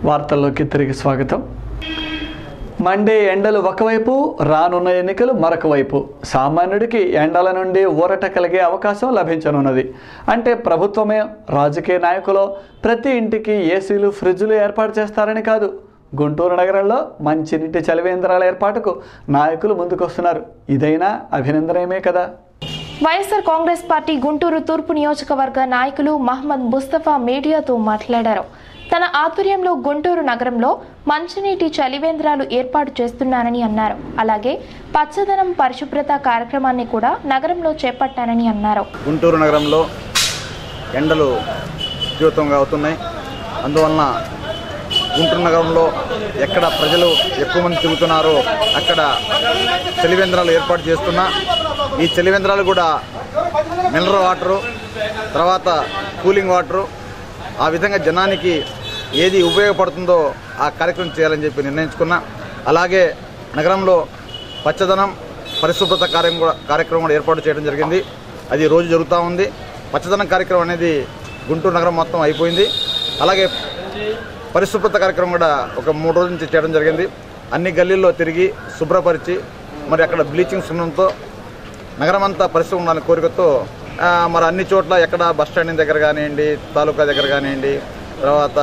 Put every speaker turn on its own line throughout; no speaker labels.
వార్తల్లోకి తిరిగి స్వాగతం మండే ఎండలు ఒకవైపు రానున్న ఎన్నికలు మరొక వైపు సామాన్యుడికి ఎండల నుండి ఊరట కలిగే అవకాశం లభించనున్నది అంటే ప్రభుత్వమే రాజకీయ నాయకులు ప్రతి ఇంటికి ఏసీలు ఫ్రిడ్జులు ఏర్పాటు చేస్తారని కాదు గుంటూరు నగరంలో మంచినీటి చలివేంద్రాల ఏర్పాటుకు నాయకులు ముందుకొస్తున్నారు ఇదైనా అభినందనమే కదా
వైఎస్ఆర్ కాంగ్రెస్ పార్టీ గుంటూరు తూర్పు నియోజకవర్గ నాయకులు మహమ్మద్ ముస్తఫా మీడియాతో మాట్లాడారు తన ఆధ్వర్యంలో గుంటూరు నగరంలో మంచినీటి చలివేంద్రాలు ఏర్పాటు చేస్తున్నానని అన్నారు అలాగే పచ్చదనం పరిశుభ్రత కార్యక్రమాన్ని కూడా నగరంలో చేపట్టానని అన్నారు
గుంటూరు నగరంలో ఎండలు ఉధృతంగా అవుతున్నాయి అందువలన గుంటూరు నగరంలో ఎక్కడ ప్రజలు ఎక్కువ మంది తిరుగుతున్నారో అక్కడ చలివేంద్రాలు ఏర్పాటు చేస్తున్నా ఈ చలివేంద్రాలు కూడా మినరల్ వాటరు తర్వాత కూలింగ్ వాటరు ఆ విధంగా జనానికి ఏది ఉపయోగపడుతుందో ఆ కార్యక్రమం చేయాలని చెప్పి నిర్ణయించుకున్నా అలాగే నగరంలో పచ్చదనం పరిశుభ్రత కార్యం కూడా కార్యక్రమం కూడా ఏర్పాటు చేయడం జరిగింది అది రోజు జరుగుతూ ఉంది పచ్చదనం కార్యక్రమం అనేది గుంటూరు నగరం మొత్తం అయిపోయింది అలాగే పరిశుభ్రత కార్యక్రమం కూడా ఒక మూడు రోజుల నుంచి చేయడం జరిగింది అన్ని గల్లీల్లో తిరిగి శుభ్రపరిచి మరి అక్కడ బ్లీచింగ్ సున్నంతో నగరం అంతా పరిశుభ్రం ఉండాలని కోరికతో ఆ, మరి అన్ని చోట్ల ఎక్కడ బస్ స్టాండ్ దగ్గర కానివ్వండి తాలూకా దగ్గర కానివ్వండి తర్వాత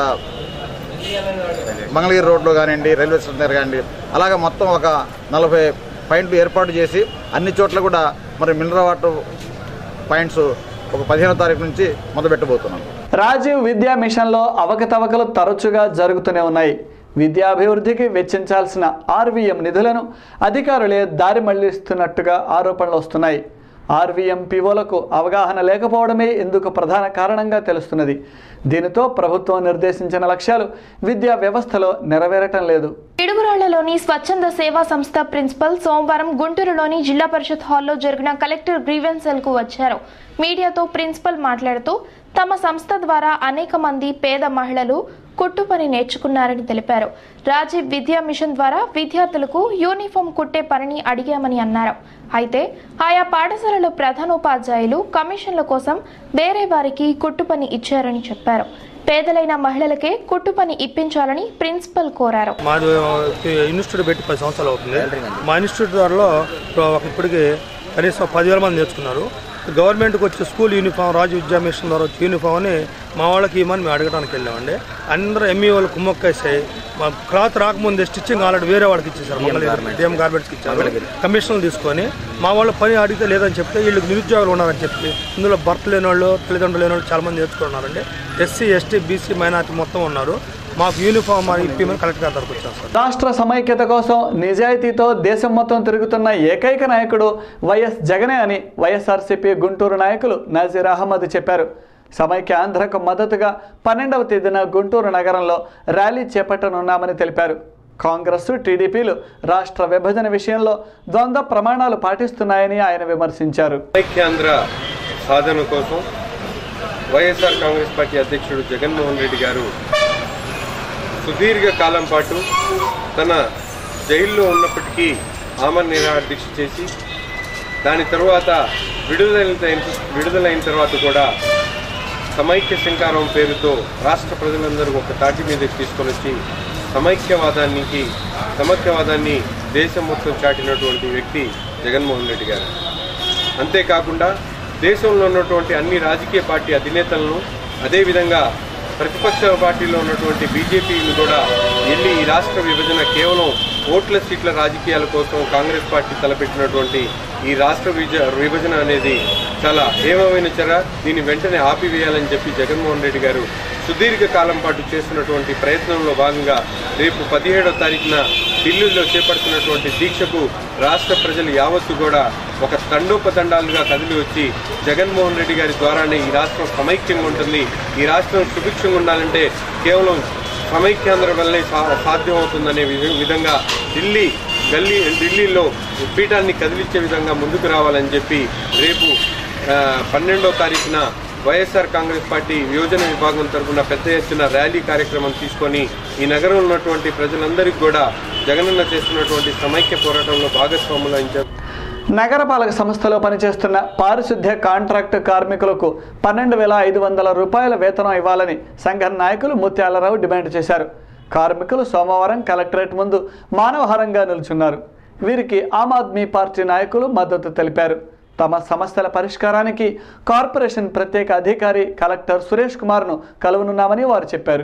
మంగళగిరి రోడ్లో కానివ్వండి రైల్వే స్టేషన్ దగ్గర కానివ్వండి అలాగే మొత్తం ఒక నలభై పాయింట్లు ఏర్పాటు చేసి అన్ని చోట్ల కూడా మరి మినరల్ వాటర్ పాయింట్స్ ఒక పదిహేనో తారీఖు నుంచి మొదలుపెట్టబోతున్నాం
రాజీవ్ విద్యా మిషన్లో అవకతవకలు తరచుగా జరుగుతూనే ఉన్నాయి విద్యాభివృద్ధికి వెచ్చించాల్సిన ఆర్వీఎం నిధులను అధికారులే దారి మళ్లిస్తున్నట్టుగా ఆరోపణలు వస్తున్నాయి ఆర్వీఎం పిఓలకు అవగాహన లేకపోవడమే ఇందుకు ప్రధాన కారణంగా తెలుస్తున్నది దీనితో ప్రభుత్వం నిర్దేశించిన లక్ష్యాలు విద్యా వ్యవస్థలో నెరవేరటం లేదు
పిడుగురాళ్లలోని స్వచ్ఛంద సేవా సంస్థ ప్రిన్సిపల్ సోమవారం గుంటూరులోని జిల్లా పరిషత్ హాల్లో జరిగిన కలెక్టర్ గ్రీవెన్సెల్ కు వచ్చారు మీడియాతో ప్రిన్సిపల్ మాట్లాడుతూ తమ సంస్థ ద్వారా అనేక మంది పేద మహిళలు కుట్టు పని నేర్చుకున్నారని తెలిపారు రాజీవ్ విద్యా మిషన్ ద్వారా విద్యార్థులకు యూనిఫామ్ కుట్టే పనిని అడిగామని అన్నారు అయితే ఆయా పాఠశాలల ప్రధానోపాధ్యాయులు కమిషన్ల కోసం వేరే వారికి కుట్టు పని ఇచ్చారని చెప్పారు పేదలైన మహిళలకే కుట్టు పని ఇప్పించాలని ప్రిన్సిపల్ కోరారు
మాది ఇన్స్టిట్యూట్ పెట్టి పది సంవత్సరాలు అవుతుంది మా ఇన్స్టిట్యూట్ ద్వారా ఒక ఇప్పటికి కనీసం పదివేల మంది నేర్చుకున్నారు గవర్నమెంట్కి వచ్చే స్కూల్ యూనిఫామ్ రాజు విద్యా మిషన్ ద్వారా వచ్చే యూనిఫామ్ అని మా వాళ్ళకి ఇవ్వమని మేము అడగడానికి వెళ్ళామండి అందరూ ఎంఈ వాళ్ళు కుమ్మక్కేసాయి మా క్లాత్ రాకముందే స్టిచ్చింగ్ ఆల్రెడీ వేరే వాళ్ళకి ఇచ్చేసారు మంగళగిరి డిఎం గార్మెంట్స్కి ఇచ్చారు కమిషన్లు తీసుకొని మా వాళ్ళు పని అడిగితే లేదని చెప్తే వీళ్ళకి నిరుద్యోగులు ఉన్నారని చెప్పి ఇందులో భర్త లేని వాళ్ళు తల్లిదండ్రులు లేని వాళ్ళు చాలా మంది నేర్చుకున్నారండి ఎస్సీ ఎస్టీ బీసీ మైనార్టీ మొత్తం ఉన్నారు మాకు యూనిఫామ్ అని ఇప్పిమని కలెక్టర్ గారి దగ్గరకు వచ్చాం సార్
రాష్ట్ర సమైక్యత కోసం నిజాయితీతో దేశం మొత్తం తిరుగుతున్న ఏకైక నాయకుడు వైఎస్ జగనే అని వైఎస్ఆర్సీపీ గుంటూరు నాయకులు నజీర్ అహ్మద్ చెప్పారు సమైక్య ఆంధ్రకు మద్దతుగా పన్నెండవ తేదీన గుంటూరు నగరంలో ర్యాలీ చేపట్టనున్నామని తెలిపారు కాంగ్రెస్ టీడీపీలు రాష్ట్ర విభజన విషయంలో ద్వంద్వ ప్రమాణాలు పాటిస్తున్నాయని ఆయన విమర్శించారు
ఐక్యాంధ్ర సాధన కోసం వైఎస్ఆర్ కాంగ్రెస్ పార్టీ అధ్యక్షుడు జగన్మోహన్ రెడ్డి గారు సుదీర్ఘ కాలం పాటు తన జైల్లో ఉన్నప్పటికీ ఆమరణ నిరాహార దీక్ష చేసి దాని తరువాత విడుదలైన విడుదలైన తర్వాత కూడా సమైక్య శంకారం పేరుతో రాష్ట్ర ప్రజలందరూ ఒక తాటి మీదకి తీసుకొని వచ్చి సమైక్యవాదానికి సమైక్యవాదాన్ని దేశం మొత్తం చాటినటువంటి వ్యక్తి జగన్మోహన్ రెడ్డి గారు అంతేకాకుండా దేశంలో ఉన్నటువంటి అన్ని రాజకీయ పార్టీ అధినేతలను అదేవిధంగా ప్రతిపక్ష పార్టీలో ఉన్నటువంటి బీజేపీని కూడా వెళ్ళి ఈ రాష్ట్ర విభజన కేవలం ఓట్ల సీట్ల రాజకీయాల కోసం కాంగ్రెస్ పార్టీ తలపెట్టినటువంటి ఈ రాష్ట్ర విజ- విభజన అనేది చాలా హేమమైన చర దీన్ని వెంటనే ఆపివేయాలని చెప్పి జగన్మోహన్ రెడ్డి గారు సుదీర్ఘ కాలం పాటు చేస్తున్నటువంటి ప్రయత్నంలో భాగంగా రేపు పదిహేడో తారీఖున ఢిల్లీలో చేపడుతున్నటువంటి దీక్షకు రాష్ట్ర ప్రజలు యావత్తు కూడా ఒక తండోపతండాలుగా కదిలి వచ్చి జగన్మోహన్ రెడ్డి గారి ద్వారానే ఈ రాష్ట్రం సమైక్యంగా ఉంటుంది ఈ రాష్ట్రం సుభిక్షంగా ఉండాలంటే కేవలం సమైక్యాంధ్ర వల్లే సా- సాధ్యమవుతుందనే విధ- విధంగా ఢిల్లీ గల్లీ ఢిల్లీలో పీఠాన్ని కదిలించే విధంగా ముందుకు రావాలని చెప్పి రేపు ఆ, పన్నెండో తారీఖున వైఎస్ఆర్ కాంగ్రెస్ పార్టీ యోజన విభాగం తరఫున పెద్ద ఎత్తున ర్యాలీ కార్యక్రమం తీసుకొని ఈ నగరంలో ఉన్నటువంటి ప్రజలందరికీ కూడా జగనన్న చేస్తున్నటువంటి సమైక్య పోరాటంలో భాగస్వాములు అని
నగరపాలక సంస్థలో పనిచేస్తున్న పారిశుద్ధ్య కాంట్రాక్టు కార్మికులకు పన్నెండు వేల ఐదు వందల రూపాయల వేతనం ఇవ్వాలని సంఘ నాయకులు ముత్యాలరావు డిమాండ్ చేశారు కార్మికులు సోమవారం కలెక్టరేట్ ముందు మానవహారంగా నిల్చున్నారు వీరికి ఆమ్ ఆద్మీ పార్టీ నాయకులు మద్దతు తెలిపారు తమ సమస్యల పరిష్కారానికి కార్పొరేషన్ ప్రత్యేక అధికారి కలెక్టర్ సురేష్ కుమార్ను కలవనున్నామని వారు చెప్పారు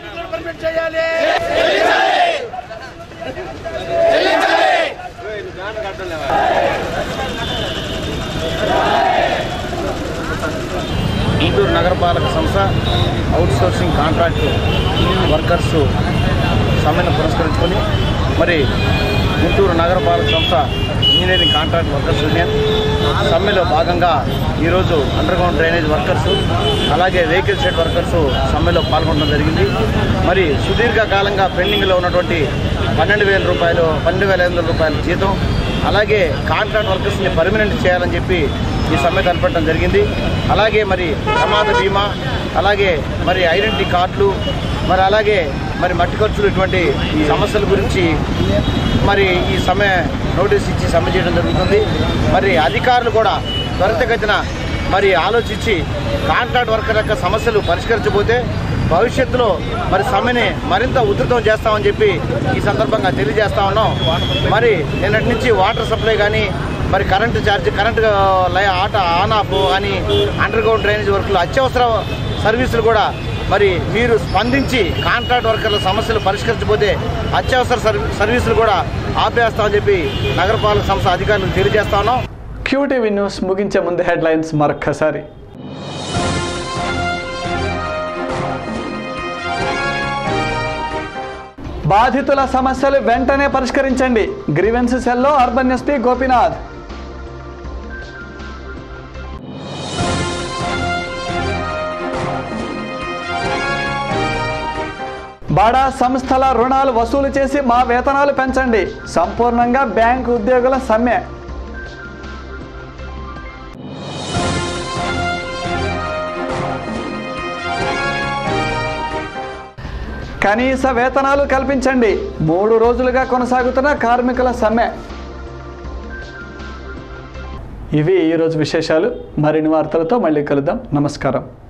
గుంటూరు నగరపాలక సంస్థ అవుట్సోర్సింగ్ కాంట్రాక్ట్ వర్కర్స్ సమ్మెను పురస్కరించుకొని మరి గుంటూరు నగరపాలక సంస్థ ఇంజనీరింగ్ కాంట్రాక్ట్ వర్కర్స్ యూనియన్ సమ్మెలో భాగంగా ఈరోజు అండర్గ్రౌండ్ డ్రైనేజ్ వర్కర్స్ అలాగే వెహికల్ షెడ్ వర్కర్స్ సమ్మెలో పాల్గొనడం జరిగింది మరి సుదీర్ఘకాలంగా పెండింగ్లో ఉన్నటువంటి పన్నెండు వేల రూపాయలు పన్నెండు వేల ఐదు వందల రూపాయల జీతం అలాగే కాంట్రాక్ట్ వర్కర్స్ని పర్మనెంట్ చేయాలని చెప్పి ఈ సమ్మె తలపెట్టడం జరిగింది అలాగే మరి ప్రమాద బీమా అలాగే మరి ఐడెంటిటీ కార్డులు మరి అలాగే మరి మట్టి ఖర్చులు ఇటువంటి సమస్యల గురించి మరి ఈ సమ్మె నోటీస్ ఇచ్చి సమ్మె చేయడం జరుగుతుంది మరి అధికారులు కూడా త్వరితగతిన మరి ఆలోచించి కాంట్రాక్ట్ వర్కర్ యొక్క సమస్యలు పరిష్కరించబోతే భవిష్యత్తులో మరి సమ్మెని మరింత ఉధృతం చేస్తామని చెప్పి ఈ సందర్భంగా తెలియజేస్తా ఉన్నాం మరి నిన్నటి నుంచి వాటర్ సప్లై కానీ మరి కరెంటు ఛార్జ్ కరెంటు లై ఆట ఆన్ ఆఫ్ అని అండర్ గ్రౌండ్ డ్రైనేజ్ వర్కులు అత్యవసర సర్వీసులు కూడా మరి మీరు స్పందించి కాంట్రాక్ట్ వర్కర్ల సమస్యలు పరిష్కరించబోతే అత్యవసర సర్వీ సర్వీసులు కూడా ఆపేస్తామని చెప్పి నగరపాలక సంస్థ అధికారులకు తెలియజేస్తా ఉన్నాం
క్యూటీవీ న్యూస్ ముగించే ముందు హెడ్లైన్స్ మరొక్కసారి బాధితుల సమస్యలు వెంటనే పరిష్కరించండి గ్రీవెన్స్ సెల్లో అర్బన్ ఎస్పీ గోపీనాథ్ బడా సంస్థల రుణాలు వసూలు చేసి మా వేతనాలు పెంచండి సంపూర్ణంగా బ్యాంకు ఉద్యోగుల సమ్మె కనీస వేతనాలు కల్పించండి మూడు రోజులుగా కొనసాగుతున్న కార్మికుల సమ్మె ఇవి ఈరోజు విశేషాలు మరిన్ని వార్తలతో మళ్ళీ కలుద్దాం నమస్కారం